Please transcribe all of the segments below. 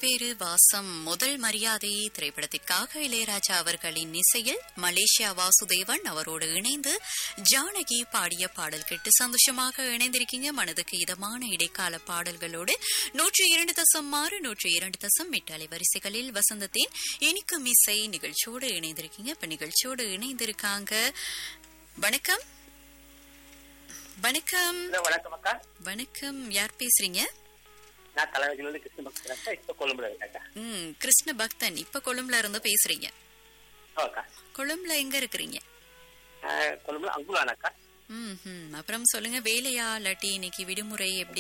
பேரு வாசம் முதல் மரியாதை திரைப்படத்திற்காக இளையராஜா அவர்களின் இசையில் மலேசியா வாசுதேவன் அவரோடு இணைந்து ஜானகி பாடிய பாடல் கேட்டு சந்தோஷமாக இணைந்திருக்கீங்க மனதுக்கு இதமான இடைக்கால பாடல்களோடு நூற்றி இரண்டு தசம் ஆறு நூற்றி இரண்டு தசம் எட்டு அலைவரிசைகளில் வசந்தத்தின் இனிக்கும் இசை நிகழ்ச்சியோடு இணைந்திருக்கீங்க இப்ப நிகழ்ச்சியோடு இணைந்திருக்காங்க வணக்கம் வணக்கம் ஹலோ வணக்கம் அக்கா வணக்கம் யார் பேசுறீங்க நான் தலைவர்கள் கிருஷ்ண பக்தர் அக்கா இப்ப கொழும்புல இருக்கேன் ம் கிருஷ்ண பக்தன் இப்ப கொழும்புல இருந்து பேசுறீங்க ஓ அக்கா கொழும்புல எங்க இருக்கிறீங்க ஆஹ் கொழும்புல அங்குலான் அக்கா ம் ம் அப்புறம் சொல்லுங்க வேலையா இல்லாட்டி இன்னைக்கு விடுமுறை எப்படி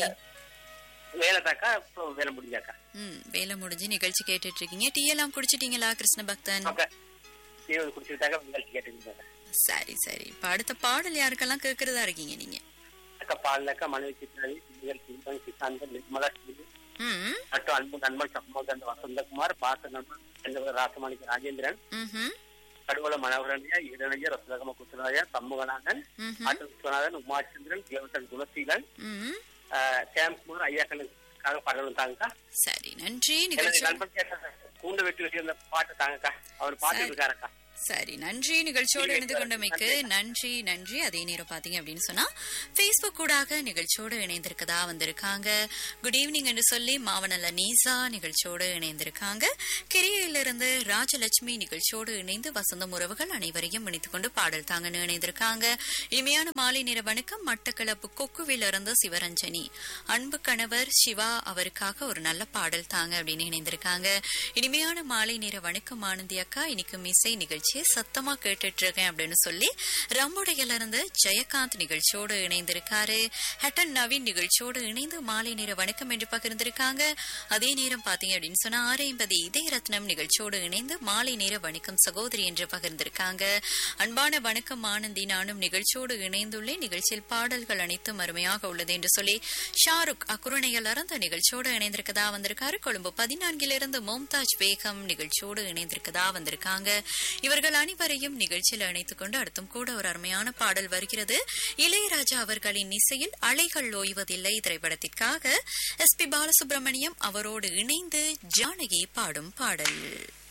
வேலை தாக்கா இப்போ வேலை முடிஞ்சாக்கா ம் வேலை முடிஞ்சு நிகழ்ச்சி கேட்டுட்டு இருக்கீங்க டீ எல்லாம் குடிச்சிட்டீங்களா கிருஷ்ண பக்தன் அக்கா தீவிர குடிச்சுட்டாக்கா நிகழ்ச்சி கேட்டுருந்தாங்க சரி சரி இப்ப அடுத்த பாடல் யாருக்கெல்லாம் கேக்குறதா இருக்கீங்க நீங்க அக்கா பாலக்கா மனைவி சித்தாரி நிகழ்ச்சி சிந்தன் சித்தாந்தன் நிர்மலா சிந்து ம் மற்றும் அன்பு நண்பன் சண்முகந்த வசந்தகுமார் பாச நண்பன் என்பவர் ராசமாணிக்க ராஜேந்திரன் ம்ஹும், கடுவல மனோகரண்யா ஈரணைய ரசலகம குசுராயா சண்முகநாதன் ம்ஹும், ஆட்டு விஸ்வநாதன் உமாச்சந்திரன் தேவதன் குணசீலன் ம். ஆஹ் சாம்குமார் ஐயாக்களுக்காக பாடலும் தாங்கக்கா சரி நன்றி எனது நிகழ்ச்சி நண்பன் கேட்ட கூண்டு வெட்டி வச்சு அந்த பாட்டு தாங்கக்கா அவர் பாட்டு இருக்காரக்கா சரி நன்றி நிகழ்ச்சியோடு இணைந்து கொண்டமைக்கு நன்றி நன்றி அதே நேரம் பாத்தீங்க அப்படின்னு சொன்னா Facebook கூடாக நிகழ்ச்சியோடு இணைந்திருக்கதா வந்திருக்காங்க குட் ஈவினிங் என்று சொல்லி மாவனல்ல நீசா நிகழ்ச்சியோடு இணைந்திருக்காங்க கிரியிலிருந்து ராஜலட்சுமி நிகழ்ச்சியோடு இணைந்து வசந்தம் உறவுகள் அனைவரையும் இணைத்துக் கொண்டு பாடல் தாங்கன்னு இணைந்திருக்காங்க இனிமையான மாலை நேர வணக்கம் மட்டக்களப்பு கொக்குவிலிருந்து சிவரஞ்சனி அன்பு கணவர் சிவா அவருக்காக ஒரு நல்ல பாடல் தாங்க அப்படின்னு இணைந்திருக்காங்க இனிமையான மாலை நேர வணக்கம் ஆனந்தி அக்கா இன்னைக்கு இசை நிகழ்ச்சியை சத்தமா கேட்டுட்டு இருக்கேன் அப்படின்னு சொல்லி ரம்புடையில இருந்து ஜெயகாந்த் நிகழ்ச்சியோடு இணைந்திருக்காரு ஹட்டன் நவீன் நிகழ்ச்சியோடு இணைந்து மாலை நேர வணக்கம் என்று பகிர்ந்திருக்காங்க அதே நேரம் பாத்தீங்க அப்படின்னு சொன்னா ஆறு ஐம்பது இதய ரத்னம் நிகழ்ச்சியோடு இணைந்து மாலை நேர வணக்கம் சகோதரி என்று பகிர்ந்திருக்காங்க அன்பான வணக்கம் ஆனந்தி நானும் நிகழ்ச்சியோடு இணைந்துள்ளேன் நிகழ்ச்சியில் பாடல்கள் அனைத்தும் அருமையாக உள்ளது என்று சொல்லி ஷாருக் அக்குருணையில் இருந்து நிகழ்ச்சியோடு இணைந்திருக்கதா வந்திருக்காரு கொழும்பு பதினான்கிலிருந்து மும்தாஜ் பேகம் நிகழ்ச்சியோடு இணைந்திருக்கதா வந்திருக்காங்க இவர்கள் அனைவரையும் நிகழ்ச்சியில் இணைத்துக் கொண்டு அடுத்தும் கூட ஒரு அருமையான பாடல் வருகிறது இளையராஜா அவர்களின் இசையில் அலைகள் ஓய்வதில்லை திரைப்படத்திற்காக எஸ் பி பாலசுப்ரமணியம் அவரோடு இணைந்து ஜானகி பாடும் பாடல்